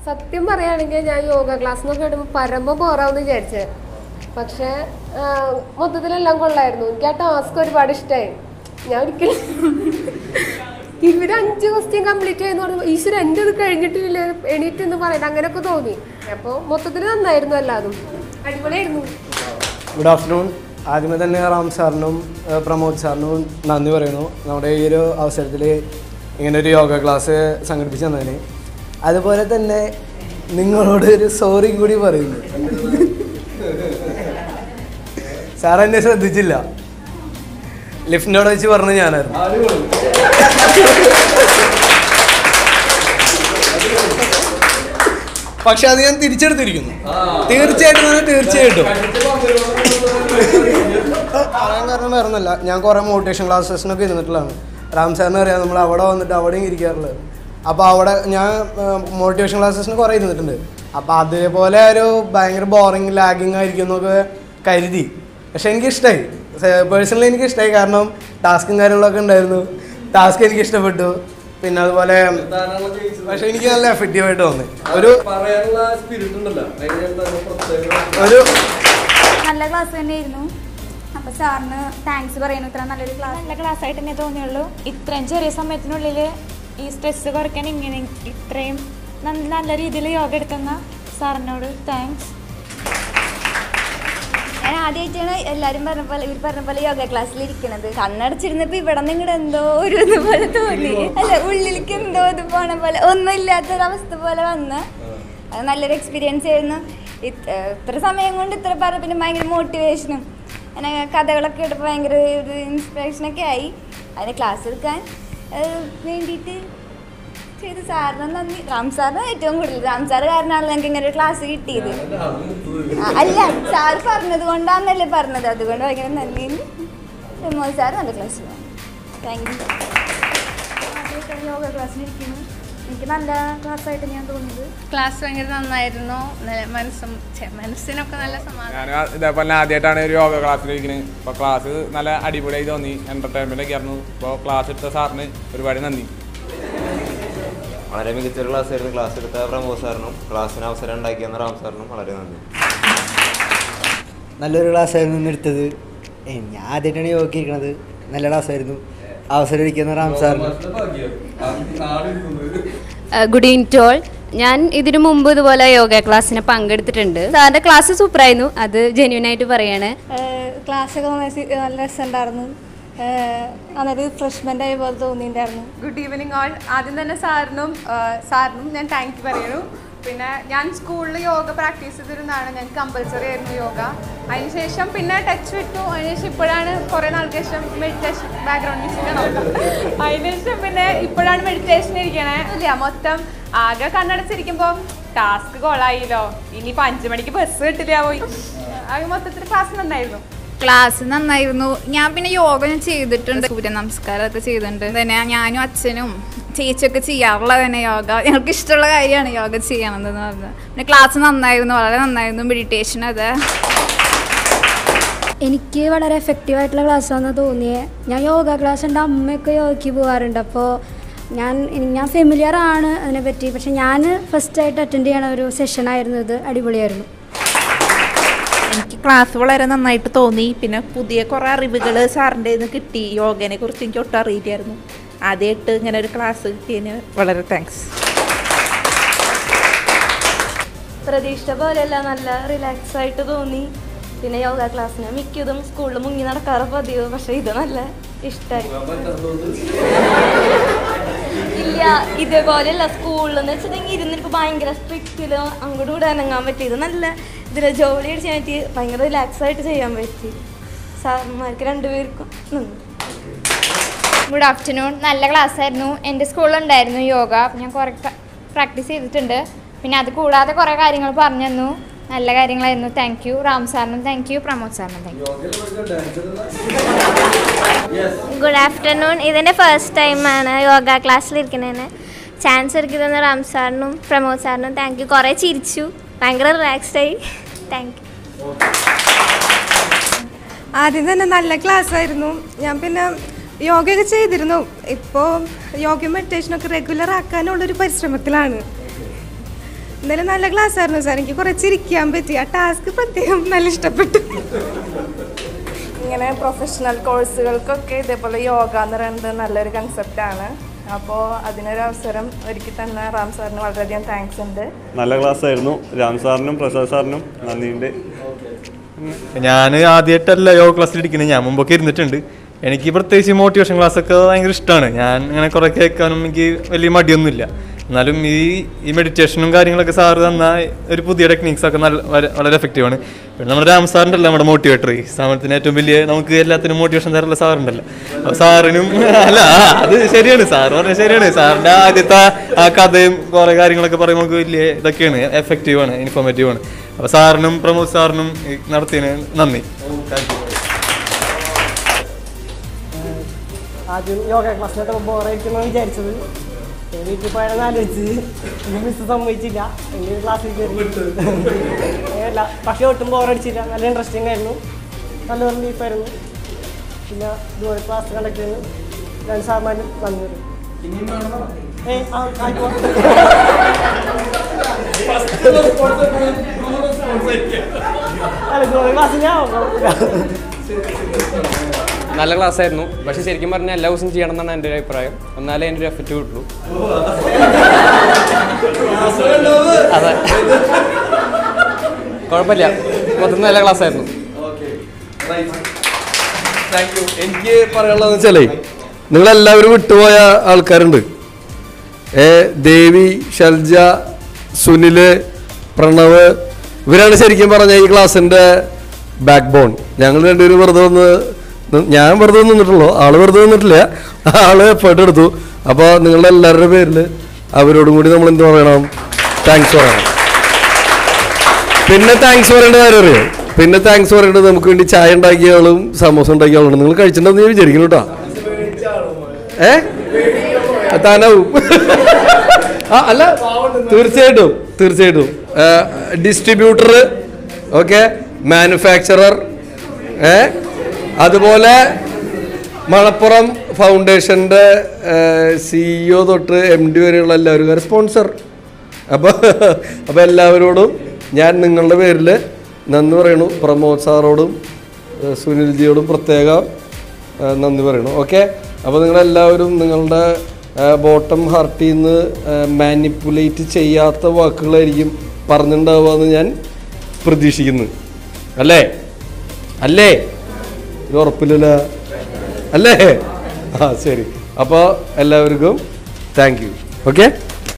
സത്യം പറയുകയാണെങ്കിൽ ഞാൻ യോഗ ക്ലാസ് എന്നൊക്കെ ഇടുമ്പോൾ പരമ പോറാന്ന് വിചാരിച്ചത് പക്ഷേ ആ, മൊത്തത്തിലെല്ലാം കൊള്ളായിരുന്നു എനിക്ക് ആ ടാസ്ക് ഒരുപാട് ഇഷ്ടമായി ഞാൻ ഒരിക്കലും ഇവര് അഞ്ച് ക്വസ്റ്റ്യൻ കംപ്ലീറ്റ് ചെയ്യുന്ന പറയുമ്പോൾ ഈശ്വര എൻ്റെ ഇത് കഴിഞ്ഞിട്ടില്ല എണീറ്റ് എന്ന് പറയുന്നത് അങ്ങനെയൊക്കെ തോന്നി അപ്പോൾ മൊത്തത്തിൽ നന്നായിരുന്നു എല്ലാതും അടിപൊളിയായിരുന്നു ഗുഡ് ആഫ്റ്റർനൂൺ ആദ്യമേ തന്നെ റാം സാറിനും ഏഹ്, പ്രമോദ് സാറിനും നന്ദി പറയുന്നു നമ്മുടെ ഈ ഒരു അവസരത്തിൽ ഇങ്ങനെ ഒരു യോഗ ക്ലാസ് സംഘടിപ്പിച്ചു തന്നതിന് അതുപോലെ തന്നെ നിങ്ങളോട് ഒരു സോറി കൂടി പറയുന്നു സാർ എന്നെ ശ്രദ്ധിച്ചില്ല ലിഫ്റ്റിനോട് വെച്ച് പറഞ്ഞു ഞാനായിരുന്നു പക്ഷെ അത് ഞാൻ തിരിച്ചെടുത്തിരിക്കുന്നു തീർച്ചയായിട്ടും ഞാൻ തീർച്ചയായിട്ടും പറയാൻ കാരണം വേറെ ഒന്നുമല്ല ഞാൻ കുറേ മോട്ടിവേഷൻ ക്ലാസ്സസിനൊക്കെ ഇരുന്നിട്ടുള്ളതാണ് റാം സാറിന് അറിയാം നമ്മൾ അവിടെ വന്നിട്ട് അവിടെയും ഇരിക്കാറുള്ളത് അപ്പോൾ അവിടെ ഞാൻ മോട്ടിവേഷൻ ക്ലാസ്സസിന് കുറേ ഇരുന്നിട്ടുണ്ട് അപ്പോൾ അതേപോലെ ഒരു ഭയങ്കര ബോറിങ് ലാഗിങ് ആയിരിക്കും എന്നൊക്കെ കരുതി പക്ഷെ എനിക്ക് ഇഷ്ടമായി പേഴ്സണലി എനിക്ക് ഇഷ്ടമായി കാരണം ടാസ്കും കാര്യങ്ങളൊക്കെ ഉണ്ടായിരുന്നു ടാസ്ക് എനിക്ക് ഇഷ്ടപ്പെട്ടു പിന്നെ അതുപോലെ പക്ഷെ എനിക്ക് നല്ല എഫക്റ്റീവായിട്ട് തോന്നി ഒരു പറയാനുള്ള സ്പിരിറ്റ് ഉണ്ടല്ലോ അതിന് തന്നെ പ്രത്യേക ഒരു നല്ല ക്ലാസ് തന്നെയായിരുന്നു അപ്പോൾ സാറിന് താങ്ക്സ് പറയുന്നു ഇത്ര നല്ലൊരു ക്ലാസ് നല്ല ക്ലാസ് ആയിട്ട് തന്നെ തോന്നിയുള്ളൂ ഇത്രയും ചെറിയ സമയത്തിനുള്ളിൽ ഈ സ്ട്രെസ് കുറയ്ക്കാൻ ഇങ്ങനെ ഇത്രയും ന- നല്ല രീതിയിൽ യോഗ എടുത്തുന്ന സാറിനോട് താങ്ക്സ് ഞാൻ ആദ്യമായിട്ടാണ് എല്ലാവരും പറഞ്ഞ പോലെ ഇവർ പറഞ്ഞ പോലെ യോഗ ക്ലാസ്സിൽ ഇരിക്കണത് കണ്ണടച്ചിരുന്നപ്പോൾ ഇവിടെ നിങ്ങളുടെ എന്തോ ഒരു ഇതുപോലെ തോന്നി അല്ല ഉള്ളിലേക്ക് എന്തോ ഇത് പോണ പോലെ ഒന്നും ഇല്ലാത്തൊരവസ്ഥ പോലെ വന്ന് അത് നല്ലൊരു എക്സ്പീരിയൻസ് ആയിരുന്നു ഇത്- ഇത്ര സമയം കൊണ്ട് ഇത്ര പറഞ്ഞ പിന്നെ ഭയങ്കര മോട്ടിവേഷനും അങ്ങനെ കഥകളൊക്കെ ഇട്ടപ്പോൾ ഭയങ്കര ഒരു ഇൻസ്പിറേഷനൊക്കെ ആയി അതിന് ക്ലാസ് എടുക്കാൻ ഏഹ്, വേണ്ടിയിട്ട് ചെയ്ത് സാറിന് നന്ദി റാം സാറിന് ഏറ്റവും കൂടുതൽ റാം സാറ് കാരണമാണ് ഞങ്ങൾക്ക് ഇങ്ങനെ ഒരു ക്ലാസ് കിട്ടിയത് ആ, അല്ല സാർ പറഞ്ഞത് കൊണ്ടാന്നല്ലേ പറഞ്ഞത് അതുകൊണ്ട് ഭയങ്കര നന്ദി പ്രമോദ് സാർ നല്ല ക്ലാസ് താങ്ക് യു ആദ്യമായിട്ടാണ് യോഗ ക്ലാസ്സിനിരിക്കുന്നു എനിക്ക് നല്ല ക്ലാസ്സായിട്ട് ഞാൻ തോന്നിയത് ക്ലാസ് ഭയങ്കര നന്നായിരുന്നു നല്ല മനസ്സും ഛെ, മനസ്സിനൊക്കെ നല്ല സമാധാനം ഞാൻ ഇതേപോലെ ആദ്യമായിട്ടാണ് ഒരു യോഗ ക്ലാസ്സിൽ ഇരിക്കുന്നത് അപ്പോൾ ക്ലാസ് നല്ല അടിപൊളിയായി തോന്നി എൻ്റർടൈൻമെൻ്റ് ഒക്കെ ആയിരുന്നു ഇപ്പോൾ ക്ലാസ് എടുത്ത സാറിന് ഒരുപാട് നന്ദി വളരെ മികച്ചൊരു ക്ലാസ് ആയിരുന്നു ക്ലാസ് എടുത്ത പ്രമോദ് സാറിനും ക്ലാസ്സിന് അവസരം ഉണ്ടാക്കിയെന്ന റാം സാറിനും വളരെ നന്ദി നല്ലൊരു ക്ലാസ്സായിരുന്നു ഇന്ന് എടുത്തത് ഏ, ഞാൻ ആദ്യമായിട്ടാണ് യോഗ ഇരിക്കണത് നല്ല ക്ലാസ്സായിരുന്നു അവസരം ഇരിക്കുന്ന റാം സാറിന് ഗുഡ് ഈവനിങ് ടു ഓൾ ഞാൻ ഇതിനു മുമ്പ് ഇതുപോലെ യോഗ ക്ലാസ്സിന് പങ്കെടുത്തിട്ടുണ്ട് സാറിൻ്റെ ക്ലാസ് സൂപ്പറായിരുന്നു അത് ജെന്യൂൻ ആയിട്ട് പറയാണ് ക്ലാസ്സൊക്കെ നല്ല രസമുണ്ടായിരുന്നു അന്നൊരു ഫ്രഷ്മെൻ്റ് ആയ പോലെ തോന്നിയിട്ടുണ്ടായിരുന്നു ഗുഡ് ഈവനിങ് ഓൾ ആദ്യം തന്നെ സാറിനും സാറിനും ഞാൻ താങ്ക് യു പറയണു പിന്നെ ഞാൻ സ്കൂളിൽ യോഗ പ്രാക്ടീസ് ചെയ്തിരുന്നതാണ് ഞാൻ കമ്പൽസറി ആയിരുന്നു യോഗ അതിനുശേഷം പിന്നെ ടച്ച് വിട്ടു അതിനുശേഷം ഇപ്പോഴാണ് കുറേ നാൾക്ക് ശേഷം മെഡിറ്റേഷൻ ബാക്ക്ഗ്രൗണ്ട് മ്യൂസിക് ആണ് അതിനുശേഷം പിന്നെ ഇപ്പോഴാണ് മെഡിറ്റേഷൻ ഇരിക്കണേ ഇല്ല മൊത്തം ആകെ കണ്ണടച്ചിരിക്കുമ്പോൾ ടാസ്ക് കൊളായില്ലോ ഇനിയിപ്പോൾ അഞ്ചു മണിക്ക് ബസ് കിട്ടില്ല പോയി ആകെ മൊത്തത്തിൽ ക്ലാസ് നന്നായിരുന്നു ക്ലാസ് നന്നായിരുന്നു ഞാൻ പിന്നെ യോഗ ഞാൻ ചെയ്തിട്ടുണ്ട് സൂര്യ നമസ്കാരമൊക്കെ ചെയ്തിട്ടുണ്ട് തന്നെ ഞാനും അച്ഛനും ചേച്ചിയൊക്കെ ചെയ്യാറുള്ളത് തന്നെ യോഗ ഞങ്ങൾക്ക് ഇഷ്ടമുള്ള കാര്യമാണ് യോഗ ചെയ്യണമെന്ന് പറഞ്ഞത് പിന്നെ ക്ലാസ് നന്നായിരുന്നു വളരെ നന്നായിരുന്നു മെഡിറ്റേഷൻ അത് എനിക്ക് വളരെ എഫക്റ്റീവ് ആയിട്ടുള്ള ക്ലാസ്സാണെന്ന് തോന്നിയത് ഞാൻ യോഗ ക്ലാസ് ഉണ്ട് അമ്മയൊക്കെ യോഗയ്ക്ക് പോകാറുണ്ട് അപ്പോൾ ഞാൻ ഞാൻ ഫെമിലിയർ ആണ് അതിനെപ്പറ്റി പക്ഷെ ഞാൻ ഫസ്റ്റ് ആയിട്ട് അറ്റൻഡ് ചെയ്യണ ഒരു സെഷനായിരുന്നു ഇത് അടിപൊളിയായിരുന്നു എനിക്ക് ക്ലാസ് വളരെ നന്നായിട്ട് തോന്നി പിന്നെ പുതിയ കുറേ അറിവുകൾ സാറിൻ്റെ നിന്ന് കിട്ടി യോഗനെ കുറിച്ച് എനിക്ക് ഒട്ടും അറിയില്ലായിരുന്നു ആദ്യമായിട്ട് ഇങ്ങനെ ഒരു ക്ലാസ് കിട്ടിയതിന് വളരെ താങ്ക്സ് പ്രതീക്ഷിച്ച പോലെയല്ല നല്ല റിലാക്സ് ആയിട്ട് തോന്നി പിന്നെ യോഗ ക്ലാസ്സിന് മിക്കതും സ്കൂളിൽ മുങ്ങി നടക്കാറ് പതിവ് പക്ഷെ ഇത് നല്ല ഇഷ്ടമായി ഇല്ല ഇതേപോലെയല്ല സ്കൂളിൽ എന്ന് വെച്ചിട്ടുണ്ടെങ്കിൽ ഇരുന്നിട്ട് ഭയങ്കര സ്ട്രിക്റ്റില് അങ്ങോട്ടും കൂടെ അനങ്ങാൻ പറ്റി ഇത് നല്ല ഇതിൽ ജോലി അടിച്ച് പറ്റി ഭയങ്കര റിലാക്സ് ആയിട്ട് ചെയ്യാൻ പറ്റി സാറന്മാർക്ക് രണ്ടുപേർക്കും നന്ദി ഗുഡ് ആഫ്റ്റർനൂൺ നല്ല ക്ലാസ് ആയിരുന്നു എൻ്റെ സ്കൂളിലുണ്ടായിരുന്നു യോഗ ഞാൻ കുറേ പ്രാക്ടീസ് ചെയ്തിട്ടുണ്ട് പിന്നെ അത് കൂടാതെ കുറേ കാര്യങ്ങൾ പറഞ്ഞു തന്നു നല്ല കാര്യങ്ങളായിരുന്നു താങ്ക് യു റാം സാറിനും താങ്ക് യു പ്രമോദ് സാറിനും താങ്ക് യു ഗുഡ് ആഫ്റ്റർനൂൺ ഇതിൻ്റെ ഫസ്റ്റ് ടൈമാണ് യോഗ ക്ലാസ്സിലിരിക്കുന്നതിന് ചാൻസ് ഒരുക്കി തന്ന റാം സാറിനും പ്രമോദ് സാറിനും താങ്ക് യു കുറേ ചിരിച്ചു ഭയങ്കര റിലാക്സ്ഡ് ആയി താങ്ക് യു ആദ്യം തന്നെ നല്ല ക്ലാസ് ആയിരുന്നു ഞാൻ പിന്നെ യോഗയൊക്കെ ചെയ്തിരുന്നു ഇപ്പോൾ യോഗ മെഡിറ്റേഷനൊക്കെ റെഗുലർ ആക്കാനുള്ളൊരു പരിശ്രമത്തിലാണ് എന്തായാലും നല്ല ക്ലാസ് ആയിരുന്നു സാർ എനിക്ക് കുറച്ച് ഇരിക്കാൻ പറ്റി ആ ടാസ്ക് പ്രത്യേകം നല്ല ഇഷ്ടപ്പെട്ടു ഇങ്ങനെ പ്രൊഫഷണൽ കോഴ്സുകൾക്കൊക്കെ ഇതേപോലെ യോഗ എന്ന് പറയുന്നത് നല്ലൊരു കൺസെപ്റ്റാണ് അപ്പോൾ അതിനൊരു അവസരം ഒരുക്കി തന്ന റാം സാറിന് വളരെയധികം താങ്ക്സ് ഉണ്ട് നല്ല ക്ലാസ് ആയിരുന്നു രാം സാറിനും പ്രസാദ് സാറിനും നന്ദിയുണ്ട് ഞാൻ ആദ്യമായിട്ടല്ല യോഗ ക്ലാസ്സിൽ ഇരിക്കുന്നത് ഞാൻ മുമ്പൊക്കെ ഇരുന്നിട്ടുണ്ട് എനിക്ക് പ്രത്യേകിച്ച് മോട്ടിവേഷൻ ക്ലാസ് ഒക്കെ ഭയങ്കര ഇഷ്ടമാണ് ഞാൻ അങ്ങനെ കുറേ കേൾക്കാനും എനിക്ക് വലിയ മടിയൊന്നുമില്ല എന്നാലും ഈ ഈ മെഡിറ്റേഷനും കാര്യങ്ങളൊക്കെ സാറ് തന്ന ഒരു പുതിയ ടെക്നീക്സ് ഒക്കെ നല്ല വര- വളരെ എഫക്റ്റീവാണ് പിന്നെ നമ്മുടെ രാം സാറിൻ്റെ നമ്മുടെ മോട്ടിവേറ്റർ ഈ സ്ഥാപനത്തിന് ഏറ്റവും വലിയ നമുക്ക് എല്ലാത്തിനും മോട്ടിവേഷൻ തരുള്ള സാറുണ്ടല്ലോ അപ്പോൾ സാറിനും അല്ല ആ, അത് ശരിയാണ് സാറ് പറഞ്ഞത് ശരിയാണ് സാറിൻ്റെ ആദ്യത്തെ ആ കഥയും കുറേ കാര്യങ്ങളൊക്കെ പറയുമ്പോൾ നമുക്ക് വലിയ ഇതൊക്കെയാണ് എഫക്റ്റീവാണ് ഇൻഫോർമേറ്റീവാണ് അപ്പോൾ സാറിനും പ്രമോദ് സാറിനും ഈ നടത്തിയതിന് നന്ദി താങ്ക് യു ആദ്യം യോഗ ക്ലാസ്സിലൊക്കെ ബോറായിരിക്കുമെന്ന് വിചാരിച്ചത് പിന്നെ വീട്ടിൽ പോയാണെന്ന് ആലോചിച്ച് പിന്നെ മിസ് സമ്മതിച്ചില്ല എങ്കിൽ ക്ലാസ്സിൽ കയറി അല്ല പക്ഷേ ഒട്ടും ബോറടിച്ചില്ല നല്ല ഇൻട്രസ്റ്റിംഗ് ആയിരുന്നു നല്ല റിലീഫായിരുന്നു പിന്നെ ഇതുപോലെ ക്ലാസ് കണ്ടക്ട് ചെയ്യുന്നു രണ്ട് സാർമാരും നന്ദി പറയും ഏയ് ആ ആയിക്കോട്ടെ അല്ല ഗോൾ ക്ലാസ് ഞാൻ നല്ല ക്ലാസ് ആയിരുന്നു പക്ഷെ ശരിക്കും പറഞ്ഞാൽ എല്ലാ ദിവസവും ചെയ്യണം എന്നാണ് എൻ്റെ ഒരു അഭിപ്രായം എന്നാലേ എൻ്റെ ഒരു എഫക്റ്റ് കിട്ടുള്ളൂ അതെ കുഴപ്പമില്ല മൊത്തം നല്ല ക്ലാസ് ആയിരുന്നു താങ്ക് യു എനിക്ക് പറയാനുള്ളതെന്ന് വെച്ചാലേ നിങ്ങളെല്ലാവരും വിട്ടുപോയ ആൾക്കാരുണ്ട് ഏ ദേവി ഷൽജ സുനില് പ്രണവ് ഇവരാണ് ശരിക്കും പറഞ്ഞ ഈ ക്ലാസ്സിൻ്റെ ബാക്ക് ബോൺ ഞങ്ങൾ രണ്ടുപേരും വെറുതെ വന്ന് നി- ഞാൻ വെറുതെ നിന്നിട്ടുള്ളൂ ആള് വെറുതെ നിന്നിട്ടില്ല ആള് എഫേർട്ട് എടുത്തു അപ്പോൾ നിങ്ങളുടെ എല്ലാവരുടെ പേരിൽ അവരോടും കൂടി നമ്മൾ എന്ത് പറയണം താങ്ക്സ് പറയണം പിന്നെ താങ്ക്സ് പറയേണ്ട കാര്യം അറിയോ പിന്നെ താങ്ക്സ് പറയേണ്ടത് നമുക്ക് വേണ്ടി ചായ ഉണ്ടാക്കിയ ആളും സമോസ ഉണ്ടാക്കിയ ആളും നിങ്ങൾ കഴിച്ചിട്ടുണ്ടെന്ന് ഞാൻ വിചാരിക്കുന്നു കേട്ടോ ഏ താനാവും ആ അല്ല തീർച്ചയായിട്ടും തീർച്ചയായിട്ടും ഡിസ്ട്രിബ്യൂട്ടർ ഓക്കെ മാനുഫാക്ചറർ ഏ അതുപോലെ മലപ്പുറം ഫൗണ്ടേഷൻ്റെ സിഇഒ തൊട്ട് എം ഡി വരെയുള്ള എല്ലാവരും സ്പോൺസർ അപ്പോൾ അപ്പോൾ എല്ലാവരോടും ഞാൻ നിങ്ങളുടെ പേരിൽ നന്ദി പറയണു പ്രമോദ് സാറോടും ഏഹ് സുനിൽജിയോടും പ്രത്യേകം ഏഹ് നന്ദി പറയണു ഓക്കെ അപ്പോൾ നിങ്ങളെല്ലാവരും നിങ്ങളുടെ ബോട്ടം ഹാർട്ടിൽ നിന്ന് മാനിപ്പുലേറ്റ് ചെയ്യാത്ത വാക്കുകളായിരിക്കും പറഞ്ഞിട്ടുണ്ടാവുക എന്ന് ഞാൻ പ്രതീക്ഷിക്കുന്നു അല്ലേ അല്ലേ ഇത് ഉറപ്പില്ലല്ലോ അല്ലേ ആ ശരി അപ്പോൾ എല്ലാവർക്കും താങ്ക് യു ഓക്കെ